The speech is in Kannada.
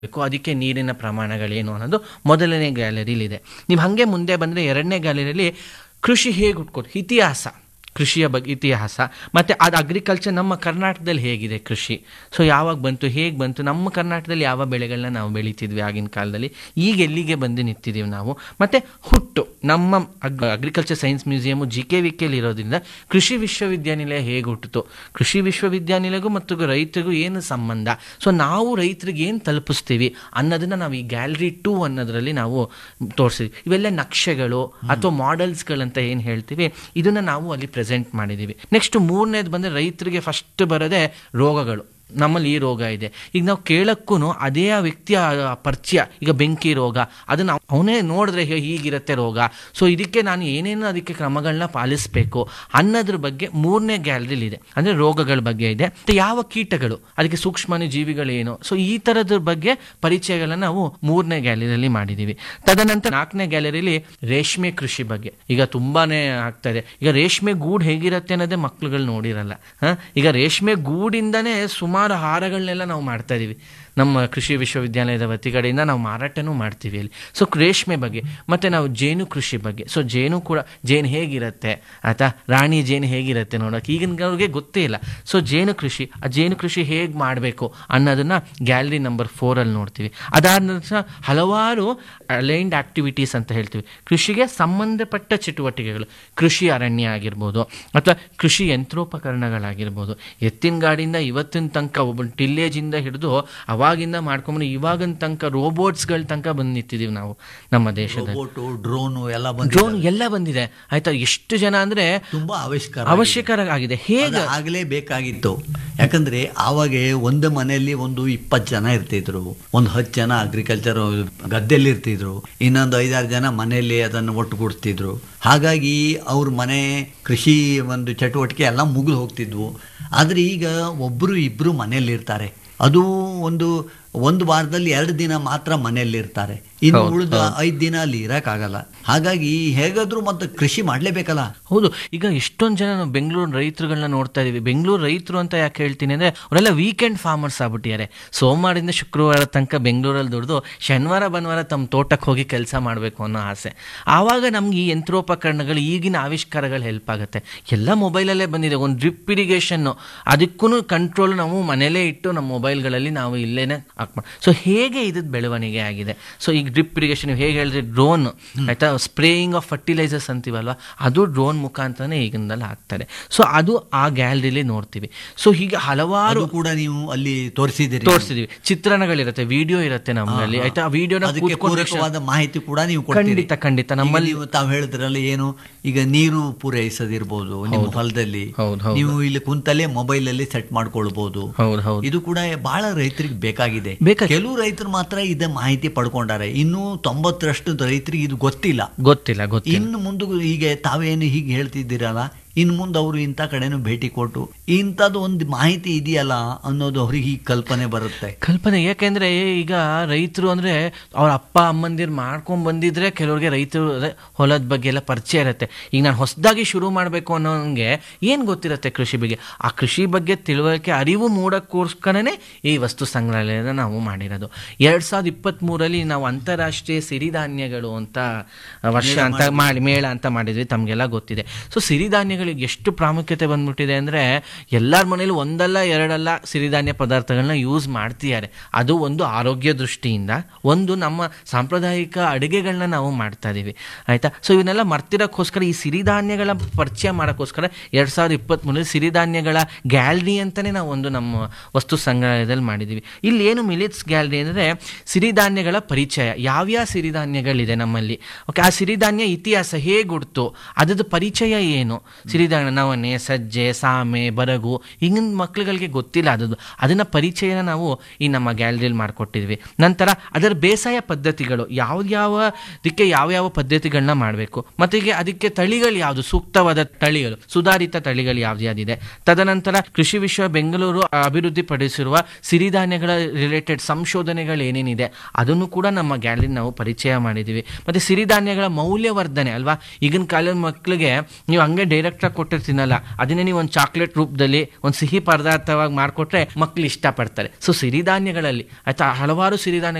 ಬೇಕು ಅದಕ್ಕೆ ನೀರಿನ ಪ್ರಮಾಣಗಳೇನು ಅನ್ನೋದು ಮೊದಲನೇ ಗ್ಯಾಲರಿಲಿದೆ ನೀವು ಹಾಗೆ ಮುಂದೆ ಬಂದರೆ ಎರಡನೇ ಗ್ಯಾಲರಿಯಲ್ಲಿ ಕೃಷಿ ಹೇಗೆ ಹುಟ್ಕೋದು ಇತಿಹಾಸ ಕೃಷಿಯ ಬಗ್ಗೆ ಇತಿಹಾಸ ಮತ್ತು ಅದು ಅಗ್ರಿಕಲ್ಚರ್ ನಮ್ಮ ಕರ್ನಾಟಕದಲ್ಲಿ ಹೇಗಿದೆ ಕೃಷಿ ಸೊ ಯಾವಾಗ ಬಂತು ಹೇಗೆ ಬಂತು ನಮ್ಮ ಕರ್ನಾಟಕದಲ್ಲಿ ಯಾವ ಬೆಳೆಗಳನ್ನ ನಾವು ಬೆಳೀತಿದ್ವಿ ಆಗಿನ ಕಾಲದಲ್ಲಿ ಈಗ ಎಲ್ಲಿಗೆ ಬಂದು ನಿಂತಿದ್ದೀವಿ ನಾವು ಮತ್ತು ಹುಟ್ಟು ನಮ್ಮ ag agriculture science museum G K V ಕೆಲಿ ಇರೋದ್ರಿಂದ ಕೃಷಿ ವಿಶ್ವವಿದ್ಯಾನಿಲಯ ಹೇಗೆ ಹುಟ್ಟಿತು ಕೃಷಿ ವಿಶ್ವವಿದ್ಯಾನಿಲಯಗೂ ಮತ್ತು ರೈತರಿಗೂ ಏನು ಸಂಬಂಧ ಸೊ ನಾವು ರೈತರಿಗೆ ಏನು ತಲುಪಿಸ್ತೀವಿ ಅನ್ನೋದನ್ನ ನಾವು ಈ ಗ್ಯಾಲರಿ ಟೂ ಅನ್ನೋದರಲ್ಲಿ ನಾವು ತೋರಿಸಿದ್ವಿ ಇವೆಲ್ಲ ನಕ್ಷೆಗಳು ಅಥವಾ ಮಾಡೆಲ್ಸ್ಗಳಂತ ಏನು ಹೇಳ್ತೀವಿ ಇದನ್ನ ನಾವು ಅಲ್ಲಿ ಪ್ರೆಸೆಂಟ್ ಮಾಡಿದ್ದೀವಿ ನೆಕ್ಸ್ಟ್ ಮೂರನೇದು ಬಂದರೆ ರೈತರಿಗೆ ಫಸ್ಟ್ ಬರೋದೇ ರೋಗಗಳು ನಮ್ಮಲ್ಲಿ ಈ ರೋಗ ಇದೆ ಈಗ ನಾವು ಕೇಳಕ್ಕೂ ಅದೇ ಆ ವ್ಯಕ್ತಿಯ ಆ ಪರಿಚಯ ಈಗ ಬೆಂಕಿ ರೋಗ ಅದನ್ನು ಅವನೇ ನೋಡಿದ್ರೆ ಹೇ- ಹೀಗಿರುತ್ತೆ ರೋಗ ಸೊ ಇದಕ್ಕೆ ನಾನು ಏನೇನು ಅದಕ್ಕೆ ಕ್ರಮಗಳನ್ನ ಪಾಲಿಸಬೇಕು ಅನ್ನೋದ್ರ ಬಗ್ಗೆ ಮೂರನೇ ಗ್ಯಾಲರಿಲಿ ಇದೆ ಅಂದರೆ ರೋಗಗಳ ಬಗ್ಗೆ ಇದೆ ಮತ್ತು ಯಾವ ಕೀಟಗಳು ಅದಕ್ಕೆ ಸೂಕ್ಷ್ಮಾಣು ಜೀವಿಗಳೇನು ಸೊ ಈ ಥರದ ಬಗ್ಗೆ ಪರಿಚಯಗಳನ್ನ ನಾವು ಮೂರನೇ ಗ್ಯಾಲರಿಯಲ್ಲಿ ಮಾಡಿದ್ದೀವಿ ತದನಂತರ ನಾಲ್ಕನೇ ಗ್ಯಾಲರಿಲಿ ರೇಷ್ಮೆ ಕೃಷಿ ಬಗ್ಗೆ ಈಗ ತುಂಬಾನೇ ಆಗ್ತಾ ಇದೆ ಈಗ ರೇಷ್ಮೆ ಗೂಡು ಹೇಗಿರುತ್ತೆ ಅನ್ನೋದೇ ಮಕ್ಳುಗಳು ನೋಡಿರಲ್ಲ ಹ? ಈಗ ರೇಷ್ಮೆ ಗೂಡಿಂದನೇ ಸುಮಾರು ಹಾರಗಳನ್ನೆಲ್ಲ ನಾವು ಮಾಡ್ತಾ ಇದೀವಿ ನಮ್ಮ ಕೃಷಿ ವಿಶ್ವವಿದ್ಯಾಲಯದ ವತಿಕಡೆಯಿಂದ ನಾವು ಮಾರಾಟನೂ ಮಾಡ್ತೀವಿ ಅಲ್ಲಿ ಸೊ ರೇಷ್ಮೆ ಬಗ್ಗೆ ಮತ್ತು ನಾವು ಜೇನು ಕೃಷಿ ಬಗ್ಗೆ ಸೊ ಜೇನು ಕೂಡ ಜೇನು ಹೇಗಿರುತ್ತೆ ಆಯ್ತಾ ರಾಣಿ ಜೇನು ಹೇಗಿರುತ್ತೆ ನೋಡೋಕೆ ಈಗಿನವ್ರಿಗೆ ಗೊತ್ತೇ ಇಲ್ಲ ಸೊ ಜೇನು ಕೃಷಿ ಆ ಜೇನು ಕೃಷಿ ಹೇಗೆ ಮಾಡಬೇಕು ಅನ್ನೋದನ್ನ ಗ್ಯಾಲರಿ ನಂಬರ್ ಫೋರಲ್ಲಿ ನೋಡ್ತೀವಿ ಅದಾದ ನಂತರ ಹಲವಾರು ಅಲೈನ್ಡ್ ಆಕ್ಟಿವಿಟೀಸ್ ಅಂತ ಹೇಳ್ತೀವಿ ಕೃಷಿಗೆ ಸಂಬಂಧಪಟ್ಟ ಚಟುವಟಿಕೆಗಳು ಕೃಷಿ ಅರಣ್ಯ ಆಗಿರ್ಬೋದು ಅಥವಾ ಕೃಷಿ ಯಂತ್ರೋಪಕರಣಗಳಾಗಿರ್ಬೋದು ಎತ್ತಿನ ಗಾಡಿಯಿಂದ ಇವತ್ತಿನ ತನಕ ಒಬ್ಬ ಟಿಲ್ಲೇಜಿಂದ ಹಿಡಿದು ಅವಾಗಿಂದ ಮಾಡ್ಕೊಂಬಂದು ಇವಾಗಿನ ತನಕ ರೋಬೋಟ್ಸ್ಗಳ ತನಕ ಬಂದು ನಿಂತಿದ್ದೀವಿ ನಾವು ನಮ್ಮ ದೇಶದಲ್ಲಿ ಬೋಟು ಡ್ರೋನು ಎಲ್ಲ ಬಂದು ಡ್ರೋನ್ ಎಲ್ಲ ಬಂದಿದೆ ಆಯ್ತಾ ಎಷ್ಟು ಜನ ಅಂದ್ರೆ ತುಂಬಾ ಅವಶ್ಯಕರ ಅವಶ್ಯಕರ ಆಗಿದೆ ಹೇಗೆ ಆಗಲೇ ಬೇಕಾಗಿತ್ತು ಯಾಕಂದ್ರೆ ಆವಾಗ ಒಂದು ಮನೆಯಲ್ಲಿ ಒಂದು ಇಪ್ಪತ್ತು ಜನ ಇರ್ತಿದ್ರು ಒಂದು ಹತ್ತು ಜನ ಅಗ್ರಿಕಲ್ಚರ್ ಗದ್ದೆಯಲ್ಲಿ ಇರ್ತಿದ್ರು ಇನ್ನೊಂದು ಐದಾರು ಜನ ಮನೆಯಲ್ಲಿ ಅದನ್ನು ಒಟ್ಟುಗೂಡಿಸ್ತಿದ್ರು ಹಾಗಾಗಿ ಅವ್ರ ಮನೆ ಕೃಷಿ ಒಂದು ಚಟುವಟಿಕೆ ಎಲ್ಲ ಮುಗಿದು ಹೋಗ್ತಿದ್ವು ಆದರೆ ಈಗ ಒಬ್ಬರು ಇಬ್ಬರು ಮನೆಯಲ್ಲಿ ಇರ್ತಾರೆ ಅದು ಒಂದು ಒಂದು ವಾರದಲ್ಲಿ ಎರಡು ದಿನ ಮಾತ್ರ ಮನೆಯಲ್ಲಿ ಇರ್ತಾರೆ ಇನ್ನು ಉಳಿದ ಐದು ದಿನ ಅಲ್ಲಿ ಇರೋಕ್ಕಾಗಲ್ಲ ಹಾಗಾಗಿ ಹೇಗಾದ್ರೂ ಮತ್ತೆ ಕೃಷಿ ಮಾಡಲೇಬೇಕಲ್ಲ ಹೌದು ಈಗ ಎಷ್ಟೊಂದು ಜನ ನಾವು ಬೆಂಗಳೂರು ರೈತರುಗಳನ್ನ ನೋಡ್ತಾ ಇದೀವಿ ಬೆಂಗಳೂರು ರೈತರು ಅಂತ ಯಾಕೆ ಹೇಳ್ತೀನಿ ಅಂದ್ರೆ ಅವರೆಲ್ಲ ವೀಕೆಂಡ್ ಫಾರ್ಮರ್ಸ್ ಆಗ್ಬಿಟ್ಟಿದ್ದಾರೆ ಸೋಮವಾರದಿಂದ ಶುಕ್ರವಾರ ತನಕ ಬೆಂಗಳೂರಲ್ಲಿ ದುಡಿದು ಶನಿವಾರ ಭಾನುವಾರ ತಮ್ಮ ತೋಟಕ್ಕೆ ಹೋಗಿ ಕೆಲಸ ಮಾಡಬೇಕು ಅನ್ನೋ ಆಸೆ ಆವಾಗ ನಮ್ಗೆ ಈ ಯಂತ್ರೋಪಕರಣಗಳು ಈಗಿನ ಆವಿಷ್ಕಾರಗಳು ಹೆಲ್ಪ್ ಆಗುತ್ತೆ ಎಲ್ಲ ಮೊಬೈಲಲ್ಲೇ ಬಂದಿದೆ ಒಂದು ಡ್ರಿಪ್ ಇರಿಗೇಷನ್ನು ಅದಕ್ಕೂ ಕಂಟ್ರೋಲ್ ನಾವು ಮನೇಲೇ ಇಟ್ಟು ನಮ್ಮ ಮೊಬೈಲ್ಗಳಲ್ಲಿ ನಾವು ಇಲ್ಲೇನೆ ಹಾಕ್ಮ ಸೊ ಹೇಗೆ ಇದ್ರದ್ದು ಬೆಳವಣಿಗೆ ಆಗಿದೆ ಸೊ ಈಗ ಡ್ರಿಪ್ ಇರಿಗೇಷನ್ ನೀವು ಹೇಗೆ ಹೇಳಿದ್ರೆ ಡ್ರೋನ್ ಆಯ್ತಾ ಸ್ಪ್ರೇಯಿಂಗ್ ಆಫ್ ಫರ್ಟಿಲೈಸರ್ಸ್ ಅಂತೀವಲ್ವ ಅದು ಡ್ರೋನ್ ಮುಖಾಂತರನೇ ಈಗಿನಲ್ಲಿ ಆಗ್ತಾರೆ ಸೊ ಅದು ಆ ಗ್ಯಾಲರಿಲಿ ನೋಡ್ತೀವಿ ಸೊ ಹೀಗೆ ಹಲವಾರು ಅದು ಕೂಡ ನೀವು ಅಲ್ಲಿ ತೋರಿಸಿದಿರಿ ತೋರಿಸಿದೀವಿ ಚಿತ್ರಣಗಳಿರುತ್ತೆ ವಿಡಿಯೋ ಇರುತ್ತೆ ನಮ್ಮಲ್ಲಿ ಆಯ್ತಾ ಆ ವಿಡಿಯೋನ ಅದಕ್ಕೆ ಪೂರಕವಾದ ಮಾಹಿತಿ ಕೂಡ ನೀವು ಕೊಡ್ತೀರಿ ಖಂಡಿತ ಖಂಡಿತ ನಮ್ಮಲ್ಲಿ ಈಗ ನೀವು ತಾವು ಹೇಳಿದ್ರಲ್ಲ ಏನು ಈಗ ನೀರು ಪೂರೈಸದಿರ್ಬೋದು ನಿಮ್ಮ ಹೊಲದಲ್ಲಿ ಹೌದು, ಹೌದು. ನೀವು ಇಲ್ಲಿ ಕುಂತಲ್ಲೇ ಮೊಬೈಲ್ ಅಲ್ಲಿ ಸೆಟ್ ಮಾಡ್ಕೊಳ್ಬಹುದು ಹೌದು ಹೌದು ಇದು ಕೂಡ ಬಹಳ ರೈತರಿಗೆ ಬೇಕಾಗಿದೆ ಬೇಕಾಗಿದೆ. ಕೆಲವು ರೈತರು ಮಾತ್ರ ಇದ ಮಾಹಿತಿ ಪಡ್ಕೊಂಡಾರೆ ಇನ್ನು ತೊಂಬತ್ತರಷ್ಟು ರೈತರಿಗೆ ಇದು ಗೊತ್ತಿಲ್ಲ ಗೊತ್ತಿಲ್ಲ ಗೊತ್ತಿಲ್ಲ ಇನ್ನು ಮುಂದೆ ಹೀಗೆ ತಾವೇನು ಹೀಗೆ ಹೇಳ್ತಿದ್ದೀರಲ್ಲ ಇನ್ನು ಮುಂದೆ ಅವರು ಇಂಥ ಕಡೆನೂ ಭೇಟಿ ಕೊಟ್ಟು ಇಂಥದ್ದು ಒಂದು ಮಾಹಿತಿ ಇದೆಯಲ್ಲ ಅನ್ನೋದು ಅವ್ರಿಗೆ ಈ ಕಲ್ಪನೆ ಬರುತ್ತೆ ಕಲ್ಪನೆ ಯಾಕೆಂದ್ರೆ ಈಗ ರೈತರು ಅಂದ್ರೆ ಅವ್ರ ಅಪ್ಪ ಅಮ್ಮಂದಿರು ಮಾಡ್ಕೊಂಡ್ ಬಂದಿದ್ರೆ ಕೆಲವ್ರಿಗೆ ರೈತರು ಅದೇ ಹೊಲದ ಬಗ್ಗೆ ಎಲ್ಲ ಪರಿಚಯ ಇರುತ್ತೆ ಈಗ ನಾನು ಹೊಸದಾಗಿ ಶುರು ಮಾಡಬೇಕು ಅನ್ನೋಂಗೆ ಏನು ಗೊತ್ತಿರುತ್ತೆ ಕೃಷಿ ಬಗ್ಗೆ ಆ ಕೃಷಿ ಬಗ್ಗೆ ತಿಳುವಳಿಕೆ ಅರಿವು ಮೂಡಕ್ಕೋಸ್ಕರನೇ ಈ ವಸ್ತು ಸಂಗ್ರಹಾಲಯನ ನಾವು ಮಾಡಿರೋದು ಎರಡ್ ಸಾವಿರದ ಇಪ್ಪತ್ತ್ ಮೂರಲ್ಲಿ ನಾವು ಅಂತಾರಾಷ್ಟ್ರೀಯ ಸಿರಿಧಾನ್ಯಗಳು ಅಂತ ವರ್ಷ ಅಂತ ಮಾಡಿ ಮೇಳ ಅಂತ ಮಾಡಿದ್ವಿ ತಮಗೆಲ್ಲ ಗೊತ್ತಿದೆ ಸೊ ಸಿರಿಧಾನ್ಯಗಳಿಗೆ ಎಷ್ಟು ಪ್ರಾಮುಖ್ಯತೆ ಬಂದ್ಬಿಟ್ಟಿದೆ ಅಂದ್ರೆ ಎಲ್ಲರ ಮನೇಲಿ ಒಂದಲ್ಲ ಎರಡಲ್ಲ ಸಿರಿಧಾನ್ಯ ಪದಾರ್ಥಗಳನ್ನ ಯೂಸ್ ಮಾಡ್ತಿದ್ದಾರೆ ಅದು ಒಂದು ಆರೋಗ್ಯ ದೃಷ್ಟಿಯಿಂದ ಒಂದು ನಮ್ಮ ಸಾಂಪ್ರದಾಯಿಕ ಅಡುಗೆಗಳನ್ನ ನಾವು ಮಾಡ್ತಾ ಇದೀವಿ ಆಯ್ತಾ ಸೊ ಇವನ್ನೆಲ್ಲ ಮರ್ತಿರೋಕ್ಕೋಸ್ಕರ ಈ ಸಿರಿಧಾನ್ಯಗಳ ಪರಿಚಯ ಮಾಡೋಕ್ಕೋಸ್ಕರ ಎರಡ್ ಸಾವಿರದ ಇಪ್ಪತ್ತ್ಮೂರಲ್ಲಿ ಸಿರಿಧಾನ್ಯಗಳ ಗ್ಯಾಲರಿ ಅಂತಾನೆ ನಾವು ಒಂದು ನಮ್ಮ ವಸ್ತು ಸಂಗ್ರಹಾಲಯದಲ್ಲಿ ಮಾಡಿದ್ದೀವಿ ಇಲ್ಲಿ ಏನು ಮಿಲಿಟ್ಸ್ ಗ್ಯಾಲರಿ ಅಂದರೆ ಸಿರಿಧಾನ್ಯಗಳ ಪರಿಚಯ ಯಾವ್ಯಾವ ಸಿರಿಧಾನ್ಯಗಳಿದೆ ನಮ್ಮಲ್ಲಿ ಓಕೆ ಆ ಸಿರಿಧಾನ್ಯ ಇತಿಹಾಸ ಹೇಗೆ ಹುಡ್ತು ಅದ್ರದ್ದು ಪರಿಚಯ ಏನು ಸಿರಿಧಾನ್ಯ ನವಣೆ ಸಜ್ಜೆ ಸಾಮೆ ಬರಗು ಹಿಂಗಿನ ಮಕ್ಳುಗಳಿಗೆ ಗೊತ್ತಿಲ್ಲ ಅದದ್ದು ಅದನ್ನ ಪರಿಚಯನ ನಾವು ಈ ನಮ್ಮ ಗ್ಯಾಲರಿಯಲ್ಲಿ ಮಾಡಿಕೊಟ್ಟಿದ್ವಿ ನಂತರ ಅದರ ಬೇಸಾಯ ಪದ್ಧತಿಗಳು ಯಾವ್ಯಾವ ಅದಕ್ಕೆ ಯಾವ್ಯಾವ ಪದ್ಧತಿಗಳನ್ನ ಮಾಡಬೇಕು ಮತ್ತು ಈಗ ಅದಕ್ಕೆ ತಳಿಗಳು ಯಾವುದು ಸೂಕ್ತವಾದ ತಳಿಗಳು ಸುಧಾರಿತ ತಳಿಗಳು ಯಾವ್ದು ಯಾವ್ದಿದೆ ತದನಂತರ ಕೃಷಿ ವಿಶ್ವ ಬೆಂಗಳೂರು ಅಭಿವೃದ್ಧಿಪಡಿಸಿರುವ ಸಿರಿಧಾನ್ಯಗಳ ರಿಲೇಟೆಡ್ ಸಂಶೋಧನೆಗಳು ಏನೇನಿದೆ ಅದನ್ನು ಕೂಡ ನಮ್ಮ ಗ್ಯಾಲರಿ ನಾವು ಪರಿಚಯ ಮಾಡಿದ್ದೀವಿ ಮತ್ತು ಸಿರಿಧಾನ್ಯಗಳ ಮೌಲ್ಯವರ್ಧನೆ ಅಲ್ವಾ ಈಗಿನ ಕಾಲದ ಮಕ್ಕಳಿಗೆ ನೀವು ಹಂಗೆ ಡೈರೆಕ್ಟ್ ಎಕ್ಸ್ಟ್ರಾ ಕೊಟ್ಟರೆ ತಿನ್ನಲ್ಲ ಅದನ್ನೇ ನೀವು ಒಂದು ಚಾಕ್ಲೇಟ್ ರೂಪದಲ್ಲಿ ಒಂದು ಸಿಹಿ ಪದಾರ್ಥವಾಗಿ ಮಾಡಿಕೊಟ್ರೆ ಮಕ್ಳು ಇಷ್ಟಪಡ್ತಾರೆ ಸೊ ಸಿರಿಧಾನ್ಯಗಳಲ್ಲಿ ಆಯ್ತಾ ಹಲವಾರು ಸಿರಿಧಾನ್ಯ